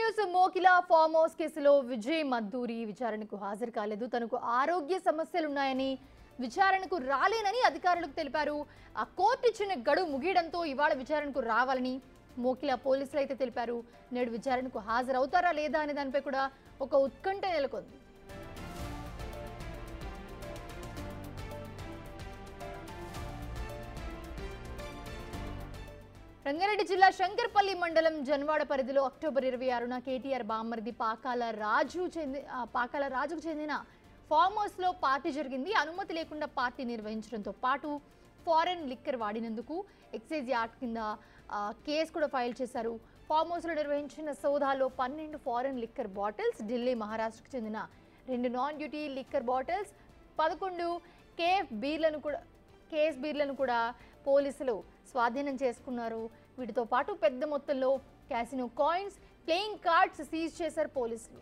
News Mokila farm house కేసులో విజయ్ మద్దూరి విచారణకు హాజరు కాలేదు తనకు ఆరోగ్య సమస్యలున్నాయని విచారణకు రాలేనని అధికారులకు తెలిపారు ఆ కోర్టు ఇచ్చిన గడువు ముగియడంతో ఇవాళ విచారణకు రావాలని మోకిలా పోలీసులు అయితే తెలిపారు నేడు విచారణకు హాజరవుతారా లేదా అనే దానిపై కూడా ఒక ఉత్కంఠ నెలకొంది రంగారెడ్డి జిల్లా శంకర్పల్లి మండలం జన్వాడ పరిధిలో అక్టోబర్ ఇరవై ఆరున కేటీఆర్ బామ్మర్ది పాకాల రాజు చెంది ఆ, పాకాల రాజుకు చెందిన ఫామ్ హౌస్లో పార్టీ జరిగింది అనుమతి లేకుండా పార్టీ నిర్వహించడంతో పాటు ఫారెన్ లిక్కర్ వాడినందుకు ఎక్సైజ్ యాక్ట్ కింద ఆ, కేసు కూడా ఫైల్ చేశారు ఫామ్ హౌస్లో నిర్వహించిన సోదాలో పన్నెండు ఫారెన్ లిక్కర్ బాటిల్స్ ఢిల్లీ మహారాష్ట్రకు చెందిన రెండు నాన్ డ్యూటీ లిక్కర్ బాటిల్స్ పదకొండు కేఎఫ్ బీర్లను కూడా కేఎస్ బీర్లను కూడా పోలీసులు స్వాధీనం చేసుకున్నారు వీటితో పాటు పెద్ద మొత్తంలో casino coins playing cards seize చేశారు పోలీసులు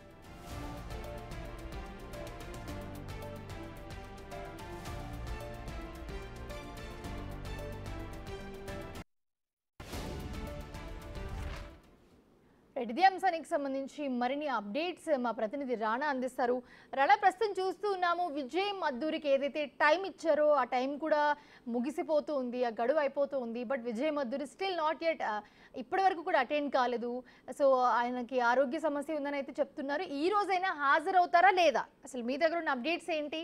రైట్, ఇదే అంశానికి సంబంధించి మరిన్ని అప్డేట్స్ మా ప్రతినిధి రాణా అందిస్తారు రాణా ప్రస్తుతం చూస్తూ ఉన్నాము విజయ్ మద్దూరికి ఏదైతే టైం ఇచ్చారో ఆ టైం కూడా ముగిసిపోతూ ఉంది ఆ గడువు అయిపోతూ ఉంది but Vijay Madduri still not yet ఇప్పటి వరకు కూడా అటెండ్ కాలేదు సో ఆయనకి ఆరోగ్య సమస్య ఉందని అయితే చెప్తున్నారు ఈ రోజైనా హాజరవుతారా లేదా అసలు మీ దగ్గర ఉన్న అప్డేట్స్ ఏంటి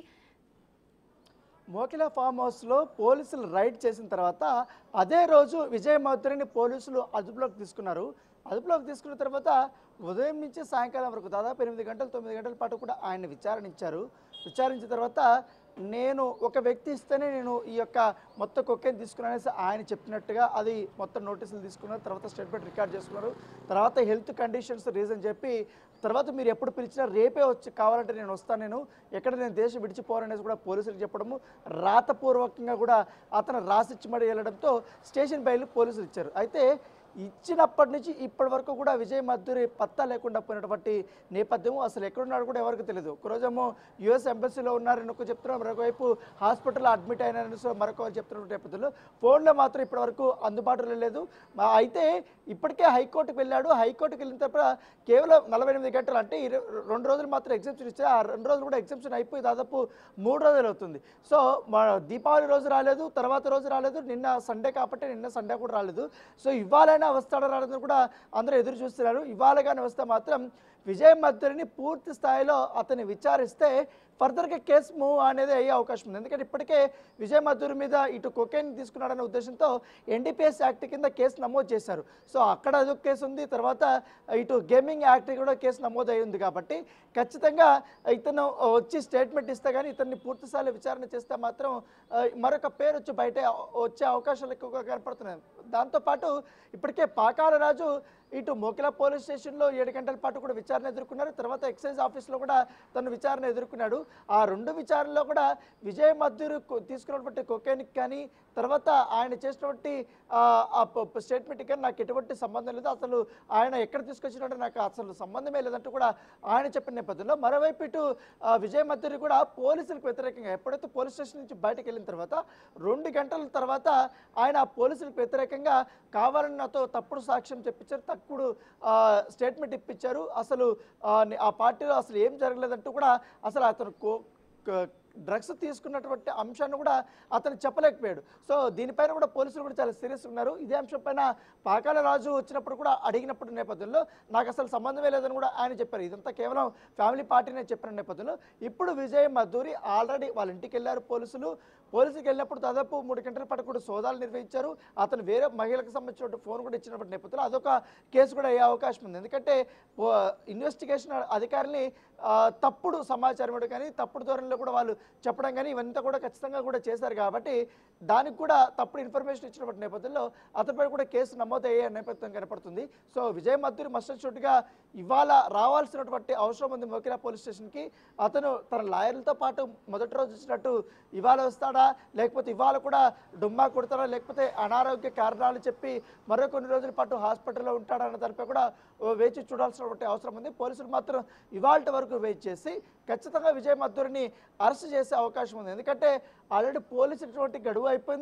మోకిలా ఫామ్ హౌస్లో పోలీసులు రైడ్ చేసిన తర్వాత అదే రోజు విజయ్ మౌత్రిని పోలీసులు అదుపులోకి తీసుకున్నారు అదుపులోకి తీసుకున్న తర్వాత ఉదయం నుంచి సాయంకాలం వరకు దాదాపు ఎనిమిది గంటలు తొమ్మిది గంటల పాటు కూడా ఆయన విచారించారు విచారించిన తర్వాత నేను ఒక వ్యక్తి ఇస్తేనే నేను ఈ యొక్క మొత్తం కొక్కేని తీసుకున్నానేసి ఆయన చెప్పినట్టుగా అది మొత్తం నోటీసులు తీసుకున్నారు తర్వాత స్టేట్మెంట్ రికార్డ్ చేసుకున్నారు తర్వాత హెల్త్ కండిషన్స్ రీజన్ చెప్పి తర్వాత మీరు ఎప్పుడు పిలిచినా రేపే వచ్చి కావాలంటే నేను వస్తాను నేను ఎక్కడ నేను దేశం విడిచిపోరనేసి కూడా పోలీసులకు చెప్పడము రాతపూర్వకంగా కూడా అతను రాసిచ్చి మడి వెళ్ళడంతో స్టేషన్ బయలు పోలీసులు ఇచ్చారు అయితే ఇచ్చినప్పటి నుంచి ఇప్పటి వరకు కూడా విజయ్ మద్దూరి పత్తా లేకుండా పోయినటువంటి నేపథ్యం అసలు ఎక్కడున్నాడు కూడా ఎవరికి తెలియదు ఒకరోజేమో యుఎస్ ఎంబసీలో ఉన్నారని ఒక చెప్తున్నారు మరొకవైపు హాస్పిటల్లో అడ్మిట్ అయినారని సో మరొక చెప్తున్న నేపథ్యంలో ఫోన్లో మాత్రం ఇప్పటి వరకు అందుబాటులో లేదు మా- అయితే ఇప్పటికే హైకోర్టుకు వెళ్ళాడు హైకోర్టుకు వెళ్ళిన తర్వాత కేవలం నలభై ఎనిమిది గంటలు అంటే ఇర- రెండు రోజులు మాత్రం ఎగ్జామ్షన్ ఇచ్చారు ఆ రెండు రోజులు కూడా ఎగ్జామ్షన్ అయిపోయి దాదాపు మూడు రోజులు అవుతుంది సో మా దీపావళి రోజు రాలేదు తర్వాత రోజు రాలేదు నిన్న సండే కాబట్టి నిన్న సండే కూడా రాలేదు సో ఇవాళైనా వస్తాడో రాలేదని కూడా అందరూ ఎదురు చూస్తున్నారు ఇవాళ కానీ వస్తే మాత్రం విజయ్ మద్దరిని పూర్తి స్థాయిలో అతన్ని విచారిస్తే ఫర్దర్గా కేసు మూవ్ అనేది అయ్యే అవకాశం ఉంది ఎందుకంటే ఇప్పటికే విజయ్ మద్దూరి మీద ఇటు కొకేన్ తీసుకున్నాడనే ఉద్దేశంతో ఎన్డీపీఎస్ యాక్ట్ కింద కేసు నమోదు చేశారు సో అక్కడ అదొక కేసు ఉంది తర్వాత ఇటు గేమింగ్ యాక్ట్ కూడా కేసు నమోదు అయి ఉంది కాబట్టి ఖచ్చితంగా ఇతను వచ్చి స్టేట్మెంట్ ఇస్తే కానీ ఇతన్ని పూర్తి స్థాయిలో విచారణ చేస్తే మాత్రం ఆ, మరొక పేరు వచ్చి బయట వచ్చే అవకాశాలు ఎక్కువగా కనపడుతున్నాయి దాంతోపాటు ఇప్పటికే పాకాల రాజు ఇటు మోకిలా పోలీస్ స్టేషన్లో ఏడు గంటల పాటు కూడా విచారణ ఎదుర్కొన్నారు తర్వాత ఎక్సైజ్ ఆఫీస్లో కూడా తను విచారణ ఎదుర్కొన్నాడు ఆ రెండు విచారణలో కూడా విజయ్ మద్దూరు కొ- తీసుకున్నటువంటి కొకేన్కి కానీ తర్వాత ఆయన చేసినటువంటి స్టేట్మెంట్కి కానీ నాకు ఎటువంటి సంబంధం లేదు అసలు ఆయన ఎక్కడ తీసుకొచ్చినట్టు నాకు అసలు సంబంధమే లేదంటూ కూడా ఆయన చెప్పిన నేపథ్యంలో మరోవైపు ఇటు ఆ, విజయ్ మద్దూరి కూడా పోలీసులకు వ్యతిరేకంగా ఎప్పుడైతే పోలీస్ స్టేషన్ నుంచి బయటకు వెళ్ళిన తర్వాత రెండు గంటల తర్వాత ఆయన ఆ పోలీసులకు వ్యతిరేకంగా కావాలని నాతో తప్పుడు సాక్ష్యం చెప్పించారు తప్పుడు స్టేట్మెంట్ ఇప్పించారు అసలు ఆ, ని- ఆ పార్టీలో అసలు ఏం జరగలేదంటూ కూడా అసలు అతను కో క- డ్రగ్స్ తీసుకున్నటువంటి అంశాన్ని కూడా అతను చెప్పలేకపోయాడు సో దీనిపైన కూడా పోలీసులు కూడా చాలా సీరియస్ ఉన్నారు ఇదే అంశం పైన పాకాల రాజు వచ్చినప్పుడు కూడా అడిగినప్పుడు నేపథ్యంలో నాకు అసలు సంబంధమే లేదని కూడా ఆయన చెప్పారు ఇదంతా కేవలం ఫ్యామిలీ పార్టీనే చెప్పిన నేపథ్యంలో ఇప్పుడు విజయ్ మద్దూరి ఆల్రెడీ వాళ్ళ ఇంటికి వెళ్ళారు పోలీసులు పోలీసుకి వెళ్ళినప్పుడు దాదాపు మూడు గంటల పాటు కూడా సోదాలు నిర్వహించారు అతను వేరే మహిళకు సంబంధించిన ఫోన్ కూడా ఇచ్చినటువంటి నేపథ్యంలో అదొక కేసు కూడా అయ్యే అవకాశం ఉంది ఎందుకంటే ఇన్వెస్టిగేషన్ అధికారుల్ని ఆ, తప్పుడు సమాచారం ఇవ్వడం కానీ తప్పుడు ధోరణిలో కూడా వాళ్ళు చెప్పడం కానీ ఇవంతా కూడా ఖచ్చితంగా కూడా చేశారు కాబట్టి దానికి కూడా తప్పుడు ఇన్ఫర్మేషన్ ఇచ్చినటువంటి నేపథ్యంలో అతనిపై కూడా కేసు నమోదయ్యే నేపథ్యం కనపడుతుంది సో విజయ్ మద్దూరి మస్టర్ షూట్గా ఇవాళ రావాల్సినటువంటి అవసరం ఉంది మోకిరా పోలీస్ స్టేషన్కి అతను తన లాయర్లతో పాటు మొదటి రోజు వచ్చినట్టు ఇవాళ వస్తాడా లేకపోతే ఇవాళ కూడా డుమ్మా కొడతాడా లేకపోతే అనారోగ్య కారణాలు చెప్పి మరో కొన్ని రోజుల పాటు హాస్పిటల్లో ఉంటాడా అన్న దానిపై కూడా ఓ వేచి చూడాల్సినటువంటి అవసరం ఉంది పోలీసులు మాత్రం ఇవాళ వరకు వెయిట్ చేసి ఖచ్చితంగా విజయ్ మద్దూరిని అరెస్ట్ చేసే అవకాశం ఉంది ఎందుకంటే ఆల్రెడీ పోలీసులటువంటి గడువు అయిపోయింది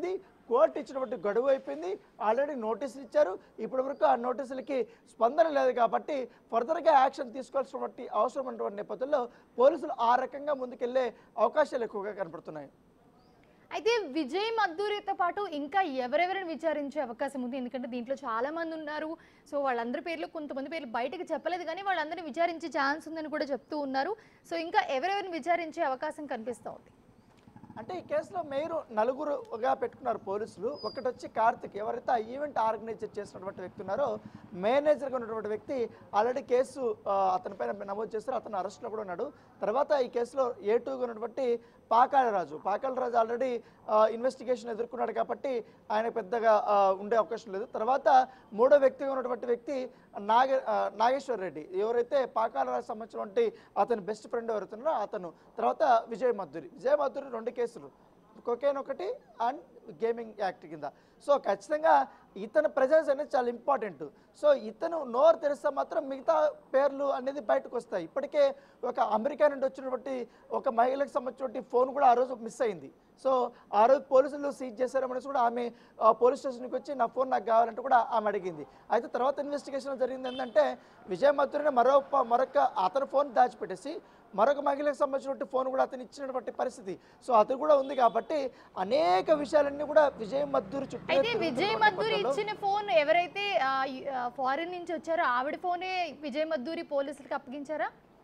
కోర్టు ఇచ్చినటువంటి గడువు అయిపోయింది ఆల్రెడీ నోటీసులు ఇచ్చారు ఇప్పటి వరకు ఆ నోటీసులకి స్పందన లేదు కాబట్టి ఫర్దర్గా యాక్షన్ తీసుకోవాల్సినటువంటి అవసరం ఉన్నటువంటి నేపథ్యంలో పోలీసులు ఆ రకంగా ముందుకెళ్లే అవకాశాలు ఎక్కువగా కనపడుతున్నాయి అయితే విజయ్ మద్దూరితో పాటు ఇంకా ఎవరెవరిని విచారించే అవకాశం ఉంది ఎందుకంటే దీంట్లో చాలా మంది ఉన్నారు సో వాళ్ళందరి పేర్లు కొంతమంది పేర్లు బయటకు చెప్పలేదు కానీ వాళ్ళందరినీ విచారించే ఛాన్స్ ఉందని కూడా చెప్తూ ఉన్నారు సో ఇంకా ఎవరెవరిని విచారించే అవకాశం కనిపిస్తూ ఉంది అంటే ఈ కేసులో మీరు నలుగురుగా పెట్టుకున్నారు పోలీసులు ఒకటి వచ్చి కార్తిక్ ఎవరైతే ఆ ఈవెంట్ ఆర్గనైజర్ చేసినటువంటి వ్యక్తి ఉన్నారో మేనేజర్గా ఉన్నటువంటి వ్యక్తి ఆల్రెడీ కేసు ఆ, అతని పైన నమోదు చేస్తారు అతను అరెస్ట్లో కూడా ఉన్నాడు తర్వాత ఈ కేసులో ఏ టూగా ఉన్నటువంటి పాకాలరాజు పాకాలరాజు ఆల్రెడీ ఇన్వెస్టిగేషన్ ఎదుర్కొన్నాడు కాబట్టి ఆయన పెద్దగా ఆ, ఉండే అవకాశం లేదు తర్వాత మూడో వ్యక్తిగా ఉన్నటువంటి వ్యక్తి నాగ ఆ, నాగేశ్వర్ రెడ్డి ఎవరైతే పాకాలరాజు సంబంధించినటువంటి అతని బెస్ట్ ఫ్రెండ్ ఎవరైతున్నారో అతను తర్వాత విజయ్ మధురి విజయ్ మధురి రెండు కేసులు కొకేన్ ఒకటి అండ్ గేమింగ్ యాక్ట్ కింద సో ఖచ్చితంగా ఇతని ప్రజెన్స్ అనేది చాలా ఇంపార్టెంట్ సో ఇతను నోరు తెరిస్తే మాత్రం మిగతా పేర్లు అనేది బయటకు వస్తాయి ఇప్పటికే ఒక అమెరికా నుండి వచ్చినటువంటి ఒక మహిళకు సంబంధించినటువంటి ఫోన్ కూడా ఆ రోజు మిస్ అయింది సో ఆ రోజు పోలీసులు సీజ్ చేశారనేసి కూడా ఆమె ఆ, పోలీస్ స్టేషన్కి వచ్చి నా ఫోన్ నాకు కావాలంటే కూడా ఆమె అడిగింది అయితే తర్వాత ఇన్వెస్టిగేషన్ జరిగింది ఏంటంటే విజయ్ మధురిని మరో ప- మరొక అతని ఫోన్ దాచిపెట్టేసి మరొక మహిళకు సంబంధించినటువంటి ఫోన్ కూడా అతను ఇచ్చినటువంటి పరిస్థితి సో అతను కూడా ఉంది కాబట్టి అనేక విషయాలన్నీ కూడా విజయ్ మద్దూరి చుట్టూ అయితే విజయ్ మద్దూరి ఇచ్చిన ఫోన్ ఎవరైతే ఫారిన్ నుంచి వచ్చారో ఆవిడ ఫోనే విజయ్ మద్దూరి పోలీసులకు అప్పగించారా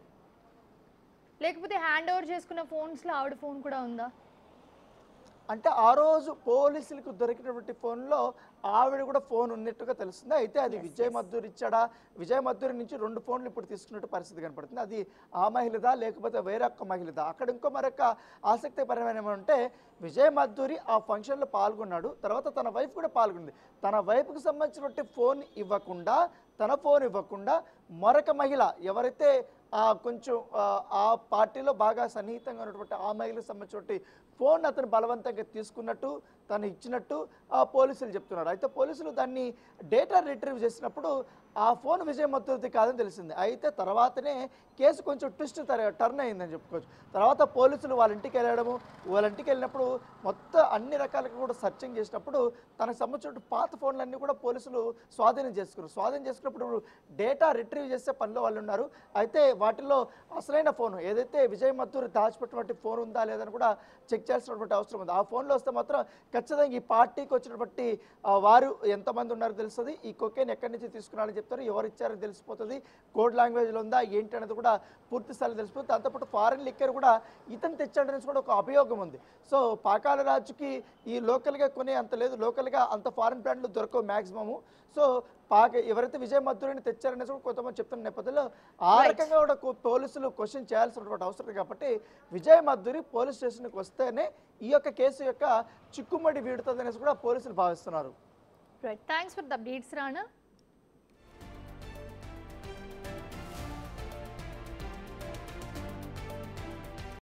లేకపోతే హ్యాండ్ ఓవర్ చేసుకున్న ఫోన్స్లో ఆవిడ ఫోన్ కూడా ఉందా అంటే ఆ రోజు పోలీసులకు దొరికినటువంటి ఫోన్లో ఆవిడ కూడా ఫోన్ ఉన్నట్టుగా తెలుస్తుంది అయితే అది విజయ్ మద్దూరి ఇచ్చాడా విజయ్ మద్దూరి నుంచి రెండు ఫోన్లు ఇప్పుడు తీసుకున్నట్టు పరిస్థితి కనపడుతుంది అది ఆ మహిళదా లేకపోతే వేరొక మహిళదా అక్కడ ఇంకో మరొక ఆసక్తికరమైన ఏమంటే విజయ్ మద్దూరి ఆ ఫంక్షన్లో పాల్గొన్నాడు తర్వాత తన వైఫ్ కూడా పాల్గొంది తన వైఫ్కి సంబంధించినటువంటి ఫోన్ ఇవ్వకుండా తన ఫోన్ ఇవ్వకుండా మరొక మహిళ ఎవరైతే ఆ కొంచెం ఆ, ఆ పార్టీలో బాగా సన్నిహితంగా ఉన్నటువంటి ఆ మహిళకు సంబంధించినటువంటి ఫోన్ అతను బలవంతంగా తీసుకున్నట్టు తను ఇచ్చినట్టు ఆ పోలీసులు చెప్తున్నారు అయితే పోలీసులు దాన్ని డేటా రిట్రీవ్ చేసినప్పుడు ఆ ఫోన్ విజయ్ మద్దూరిది కాదని తెలిసింది అయితే తర్వాతనే కేసు కొంచెం ట్విస్ట్ టర్న్ అయిందని చెప్పుకోవచ్చు తర్వాత పోలీసులు వాళ్ళ ఇంటికి వెళ్ళడము వాళ్ళ ఇంటికి వెళ్ళినప్పుడు మొత్తం అన్ని రకాలుగా కూడా సర్చింగ్ చేసినప్పుడు తనకు సంబంధించిన పాత ఫోన్లన్నీ కూడా పోలీసులు స్వాధీనం చేసుకున్నారు స్వాధీనం చేసుకున్నప్పుడు డేటా రిట్రీవ్ చేసే పనిలో వాళ్ళు ఉన్నారు అయితే వాటిలో అసలైన ఫోన్ ఏదైతే విజయ్ మద్దూరి దాచిపెట్టినటువంటి ఫోన్ ఉందా లేదని కూడా చెక్ చేయాల్సినటువంటి అవసరం ఉంది ఆ ఫోన్లో వస్తే మాత్రం ఖచ్చితంగా ఈ పార్టీకి వచ్చినటువంటి ఆ, వారు ఎంతమంది ఉన్నారో తెలుస్తుంది ఈ కొకేన్ ఎక్కడి నుంచి తీసుకున్నారని చెప్తారు ఎవరు ఇచ్చారో తెలిసిపోతుంది కోడ్ లాంగ్వేజ్లో ఉందా ఏంటి అనేది కూడా పూర్తి స్థాయిలో తెలిసిపోతుంది దాంతోపాటు ఫారిన్ లిక్కర్ కూడా ఇతను తెచ్చాడనేసి కూడా ఒక అభియోగం ఉంది సో పాకాల రాజుకి ఈ లోకల్గా కొనే అంత లేదు లోకల్గా అంత ఫారిన్ బ్రాండ్లు దొరకవు మ్యాక్సిమము సో పాక ఎవరైతే విజయ్ మద్దూరిని తెచ్చారనేసి కూడా కొంతమంది చెప్తున్న నేపథ్యంలో ఆ Right. రకంగా కూడా కో- పోలీసులు క్వశ్చన్ చేయాల్సినటువంటి అవసరం ఉంది కాబట్టి విజయ్ మద్దూరి పోలీస్ స్టేషన్కి వస్తేనే ఈ యొక్క కేసు యొక్క చిక్కుమడి వీడుతుంది అనేసి కూడా పోలీసులు భావిస్తున్నారు right thanks for the updates Rana